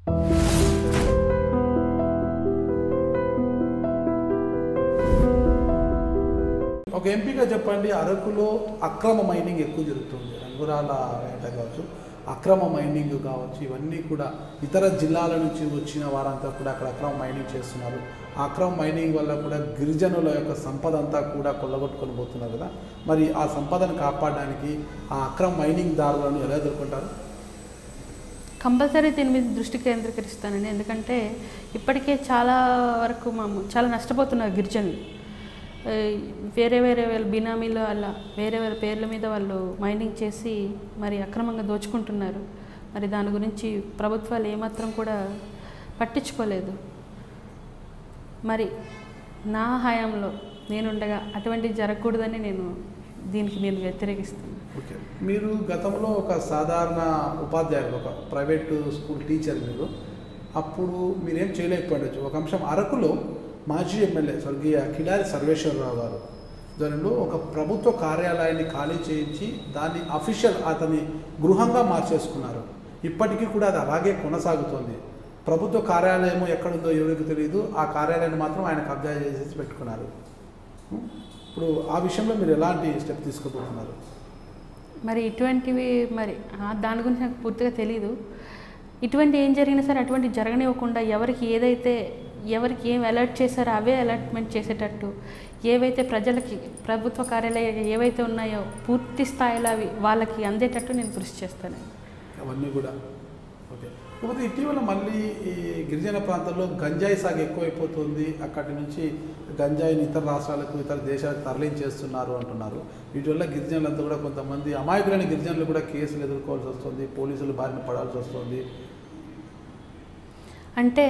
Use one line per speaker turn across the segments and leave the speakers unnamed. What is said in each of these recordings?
ఒక ఎంపీగా చెప్పండి అరకులో అక్రమ మైనింగ్ ఎక్కువ జరుగుతుంది రంగురాల వేట కావచ్చు అక్రమ మైనింగ్ కావచ్చు ఇవన్నీ కూడా ఇతర జిల్లాల నుంచి వచ్చిన వారంతా కూడా అక్కడ అక్రమ మైనింగ్ చేస్తున్నారు ఆ అక్రమ మైనింగ్ వల్ల కూడా గిరిజనుల యొక్క సంపద అంతా కూడా కొల్లగొట్టుకొని పోతున్నారు కదా మరి ఆ సంపదను కాపాడడానికి ఆ అక్రమ మైనింగ్ దారులను ఎలా ఎదుర్కొంటారు
కంపల్సరీ దీని మీద దృష్టి కేంద్రీకరిస్తానండి ఎందుకంటే ఇప్పటికే చాలా వరకు మా చాలా నష్టపోతున్నారు గిరిజనులు ఏ, వేరే వేరే వాళ్ళ బినామీలు అలా వేరే వేరే పేర్ల మీద వాళ్ళు మైనింగ్ చేసి మరి అక్రమంగా దోచుకుంటున్నారు మరి దాని గురించి ప్రభుత్వాలు ఏమాత్రం కూడా పట్టించుకోలేదు మరి నా హయాంలో నేనుండగా అటువంటివి జరగకూడదని నేను దీనికి నేను వ్యతిరేకిస్తాను
ఓకే మీరు గతంలో ఒక సాధారణ ఉపాధ్యాయులు ఒక ప్రైవేట్ స్కూల్ టీచర్ మీరు అప్పుడు మీరేం చేయలేకపోవచ్చు ఒక అంశం అరకులో మాజీ ఎమ్మెల్యే స్వర్గీయ కిడారి సర్వేశ్వరరావు గారు దానిలో ఒక ప్రభుత్వ కార్యాలయాన్ని ఖాళీ చేయించి దాన్ని అఫీషియల్ అతని గృహంగా మార్చేసుకున్నారు ఇప్పటికీ కూడా అది అలాగే కొనసాగుతోంది ప్రభుత్వ కార్యాలయం ఎక్కడుందో ఎవరికి తెలియదు ఆ కార్యాలయాన్ని మాత్రం ఆయన కబ్జా చేసేసి పెట్టుకున్నారు ఇప్పుడు ఆ విషయంలో మీరు ఎలాంటి స్టెప్ తీసుకోబోతున్నారు
మరి ఇటువంటివి మరి ఆ దాని గురించి నాకు పూర్తిగా తెలియదు ఇటువంటి ఏం జరిగినా సరే అటువంటి జరగనివ్వకుండా ఎవరికి ఏదైతే ఎవరికి ఏం అలర్ట్ చేశారో అవే అలర్ట్మెంట్ చేసేటట్టు ఏవైతే ప్రజలకి ప్రభుత్వ కార్యాలయాలు ఏవైతే ఉన్నాయో పూర్తి స్థాయిలో అవి వాళ్ళకి అందేటట్టు నేను కృషి చేస్తాను
అవన్నీ కూడా ఓకే కాకపోతే ఇటీవల మళ్ళీ ఈ గిరిజన ప్రాంతాల్లో గంజాయి సాగు ఎక్కువైపోతుంది అక్కడి నుంచి గంజాయిని ఇతర రాష్ట్రాలకు ఇతర దేశాలకు తరలించేస్తున్నారు అంటున్నారు వీటి వల్ల గిరిజనులంతా కూడా కొంతమంది అమాయకులైన గిరిజనులు కూడా కేసులు ఎదుర్కోవాల్సి వస్తుంది పోలీసులు బారిన పడాల్సి వస్తుంది
అంటే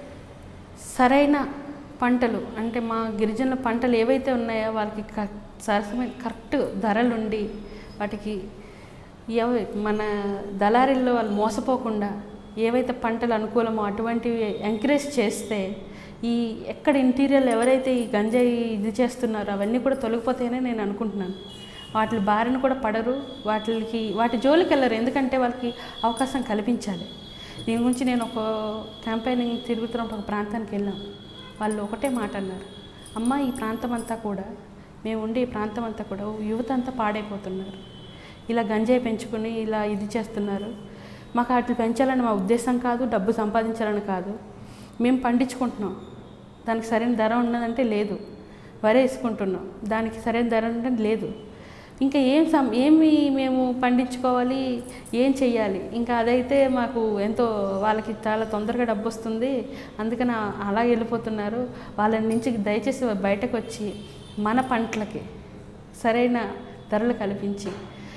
సరైన పంటలు అంటే మా గిరిజనుల పంటలు ఏవైతే ఉన్నాయో వాళ్ళకి క- సరసమైన కరెక్ట్ ధరలుండి వాటికి ఎవ మన దళారీల్లో వాళ్ళు మోసపోకుండా ఏవైతే పంటలు అనుకూలమో అటువంటివి ఎంకరేజ్ చేస్తే ఈ ఎక్కడ ఇంటీరియల్ ఎవరైతే ఈ గంజాయి ఇది చేస్తున్నారో అవన్నీ కూడా తొలగిపోతాయని నేను అనుకుంటున్నాను వాటి బారిన కూడా పడరు వాటికి వాటి జోలికి వెళ్ళరు ఎందుకంటే వాళ్ళకి అవకాశం కల్పించాలి దీని గురించి నేను ఒక క్యాంపెయినింగ్ తిరుగుతున్నప్పుడు ఒక ప్రాంతానికి వెళ్ళాం వాళ్ళు ఒకటే మాట అన్నారు అమ్మ ఈ ప్రాంతం అంతా కూడా మేము ఉండే ఈ ప్రాంతం అంతా కూడా యువత అంతా పాడైపోతున్నారు ఇలా గంజాయి పెంచుకుని ఇలా ఇది చేస్తున్నారు మాకు వాటిని పెంచాలని మా ఉద్దేశం కాదు డబ్బు సంపాదించాలని కాదు మేము పండించుకుంటున్నాం దానికి సరైన ధర ఉన్నదంటే లేదు వరే వేసుకుంటున్నాం దానికి సరైన ధర ఉండడం లేదు ఇంకా ఏం సం ఏమి మేము పండించుకోవాలి ఏం చెయ్యాలి ఇంకా అదైతే మాకు ఎంతో వాళ్ళకి చాలా తొందరగా డబ్బు వస్తుంది అందుకని ఆ- అలా వెళ్ళిపోతున్నారు వాళ్ళ నుంచి దయచేసి బయటకు వచ్చి మన పంటలకి సరైన ధరలు కల్పించి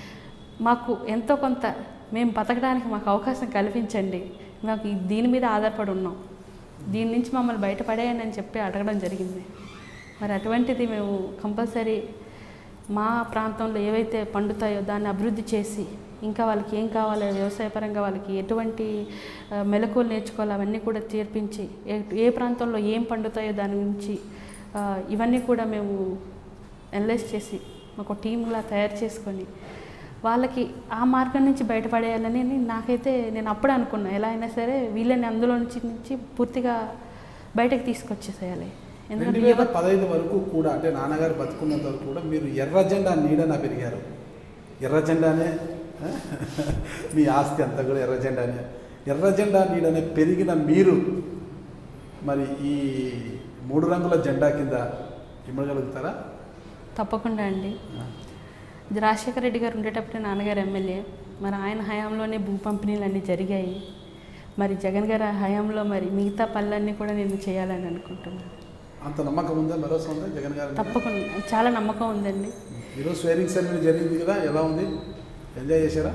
మాకు ఎంతో కొంత మేము బతకడానికి మాకు అవకాశం కల్పించండి మాకు ఈ- దీని మీద ఆధారపడి ఉన్నాం దీని నుంచి మమ్మల్ని బయటపడేయని అని చెప్పి అడగడం జరిగింది మరి అటువంటిది మేము కంపల్సరీ మా ప్రాంతంలో ఏవైతే పండుతాయో దాన్ని అభివృద్ధి చేసి ఇంకా వాళ్ళకి ఏం కావాలో వ్యవసాయపరంగా వాళ్ళకి ఎటువంటి ఆ, మెలకువలు నేర్చుకోవాలో అవన్నీ కూడా చేర్పించి ఏ ఏ ప్రాంతంలో ఏం పండుతాయో దాని గురించి ఆ, ఇవన్నీ కూడా మేము అనలైజ్ చేసి ఒక టీంలా తయారు చేసుకొని వాళ్ళకి ఆ మార్గం నుంచి బయటపడేయాలని నాకైతే నేను అప్పుడే అనుకున్నా ఎలా అయినా సరే వీళ్ళని అందులో నుంచి నుంచి పూర్తిగా బయటకు తీసుకొచ్చేసేయాలి
రెండు
ఎందుకంటే
వేల
యువత
పదహైదు వరకు కూడా అంటే నాన్నగారు బతుకున్నంత వరకు కూడా మీరు ఎర్ర జెండా నీడన పెరిగారు ఎర్ర జెండానే ఆ? మీ ఆస్తి అంతా కూడా ఎర్ర జెండానే ఎర్ర జెండా నీడనే పెరిగిన మీరు మరి ఈ మూడు రంగుల జెండా కింద ఇమ్మగలుగుతారా
తప్పకుండా అండి ఇది రాజశేఖర రెడ్డి గారు ఉండేటప్పుడు నాన్నగారు ఎమ్మెల్యే మరి ఆయన హయాంలోనే భూ పంపిణీలు అన్నీ జరిగాయి మరి జగన్ గారి హయాంలో మరి మిగతా పనులన్నీ కూడా నేను చేయాలని అనుకుంటున్నాను
అంత నమ్మకం ఉందా భరోసా ఉందా జగన్ గారి మీద?
తప్పకుండా చాలా నమ్మకం ఉందండి
ఈరోజు స్వేరింగ్ సెరమనీ జరిగింది కదా ఎలా ఉంది ఎంజాయ్ చేశారా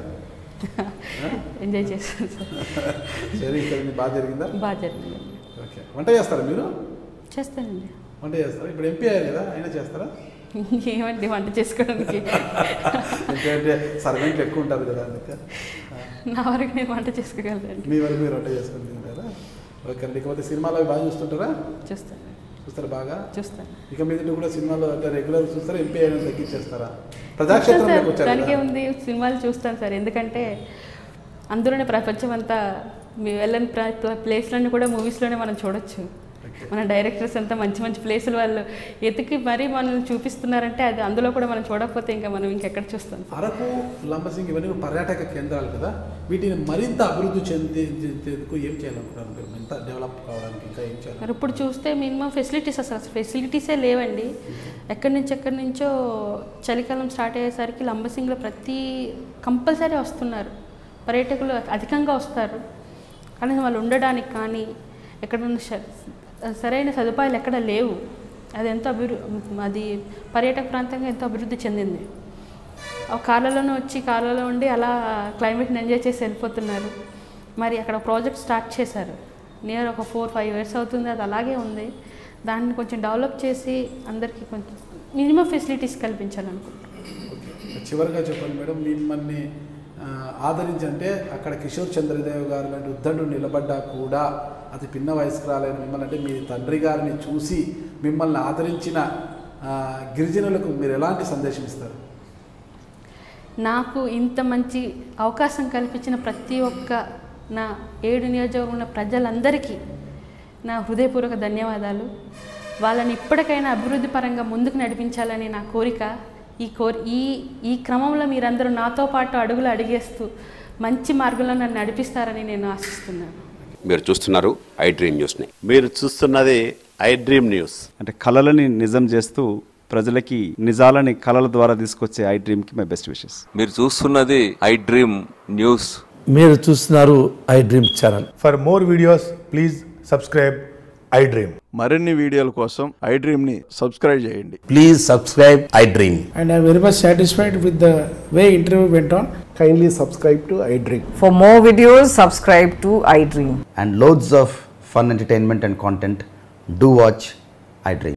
ఎంజాయ్ చేస్తాను సార్
స్వేరింగ్ సెరమనీ బాగా జరిగిందా
బాగా జరిగిందండి
ఓకే వంట చేస్తారా మీరు
చేస్తానండి
వంట చేస్తారా ఇప్పుడు ఎంపీ అయ్యారు కదా అయినా చేస్తారా
ఏమండి వంట చేసుకోవడానికి
ఎందుకంటే సర్వెంట్లు ఎక్కువ ఉంటారు కదా అందుకే
నా వరకు నేను వంట చేసుకోగలనండి
మీ వరకు మీరు వంట చేసుకుని తింటారా ఓకే అండి ఇకపోతే సినిమాలు అవి బాగా చూస్తుంటారా
చూస్తాను
చూస్తారా బాగా
చూస్తాను
ఇక మీద కూడా సినిమాలు అంటే రెగ్యులర్ చూస్తారా ఎంపీ అయినా తగ్గించేస్తారా
చూస్తాను
ప్రజాక్షేత్రంలోకి
సార్
వచ్చారు
దానికే
కదా?
ఉంది సినిమాలు చూస్తాను సార్ ఎందుకంటే అందులోనే ప్రపంచం అంతా మీ వెళ్ళని ప్లేస్లన్నీ కూడా మూవీస్లోనే మనం చూడొచ్చు మన డైరెక్టర్స్ అంతా మంచి మంచి ప్లేసులు వాళ్ళు ఎతికి మరీ మనల్ని చూపిస్తున్నారంటే అది అందులో కూడా మనం చూడకపోతే ఇంకా మనం ఇంకెక్కడ చూస్తాం
అరకు లంబసింగ్ ఇవన్నీ పర్యాటక కేంద్రాలు కదా వీటిని మరింత అభివృద్ధి చెంది చెందేందుకు ఏం చేయాలనుకుంటారు మీరు ఎంత డెవలప్ కావడానికి ఇంకా ఏం చేయాలి
మరి ఇప్పుడు చూస్తే మినిమం ఫెసిలిటీస్ అసలు అసలు ఫెసిలిటీసే లేవండి ఎక్కడి నుంచి ఎక్కడి నుంచో చలికాలం స్టార్ట్ అయ్యేసరికి లంబసింగ్లో ప్రతి కంపల్సరీ వస్తున్నారు పర్యాటకులు అధికంగా వస్తారు కానీ వాళ్ళు ఉండడానికి కానీ ఎక్కడన్నా స- సరైన సదుపాయాలు ఎక్కడ లేవు అది ఎంతో అభివృ అది పర్యాటక ప్రాంతంగా ఎంతో అభివృద్ధి చెందింది ఆ కాలంలోనే వచ్చి కాలంలో ఉండి అలా క్లైమేట్ని ఎంజాయ్ చేసి వెళ్ళిపోతున్నారు మరి అక్కడ ప్రాజెక్ట్ స్టార్ట్ చేశారు నియర్ ఒక ఫోర్ ఫైవ్ ఇయర్స్ అవుతుంది అది అలాగే ఉంది దాన్ని కొంచెం డెవలప్ చేసి అందరికీ కొంచెం మినిమం ఫెసిలిటీస్ కల్పించాలనుకుంటున్నాను
ఓకే చివరిగా చెప్పండి మేడం మిమ్మల్ని ఆ, ఆదరించి అంటే అక్కడ కిషోర్ చంద్రదేవ్ గారు లాంటి ఉద్దండు నిలబడ్డా కూడా అతి పిన్న వయస్కురాలైన మిమ్మల్ని అంటే మీ తండ్రి గారిని చూసి మిమ్మల్ని ఆదరించిన ఆ, గిరిజనులకు మీరు ఎలాంటి సందేశం ఇస్తారు
నాకు ఇంత మంచి అవకాశం కల్పించిన ప్రతి ఒక్క నా ఏడు నియోజకవర్గం ఉన్న ప్రజలందరికీ నా హృదయపూర్వక ధన్యవాదాలు వాళ్ళని ఇప్పటికైనా అభివృద్ధి పరంగా ముందుకు నడిపించాలని నా కోరిక ఈ కోరి ఈ ఈ క్రమంలో మీరందరూ నాతో పాటు అడుగులు అడిగేస్తూ మంచి మార్గంలో నన్ను నడిపిస్తారని నేను ఆశిస్తున్నాను
మీరు చూస్తున్నారు ఐ డ్రీమ్ న్యూస్ని
మీరు చూస్తున్నది ఐ డ్రీమ్ న్యూస్
అంటే కళలని నిజం చేస్తూ ప్రజలకి నిజాలని కళల ద్వారా తీసుకొచ్చే ఐ డ్రీమ్కి మై బెస్ట్ విషెస్
మీరు చూస్తున్నది ఐ డ్రీమ్ న్యూస్
మీరు చూస్తున్నారు iDream channel
For more videos, please subscribe iDream.
మరిన్ని వీడియోల కోసం ఐ డ్రీమ్ని సబ్స్క్రైబ్ చేయండి
please subscribe iDream
and I'm very much satisfied with the way interview went on.
Kindly subscribe to iDream.
For more videos, subscribe to iDream.
And loads of fun entertainment and content do watch I dream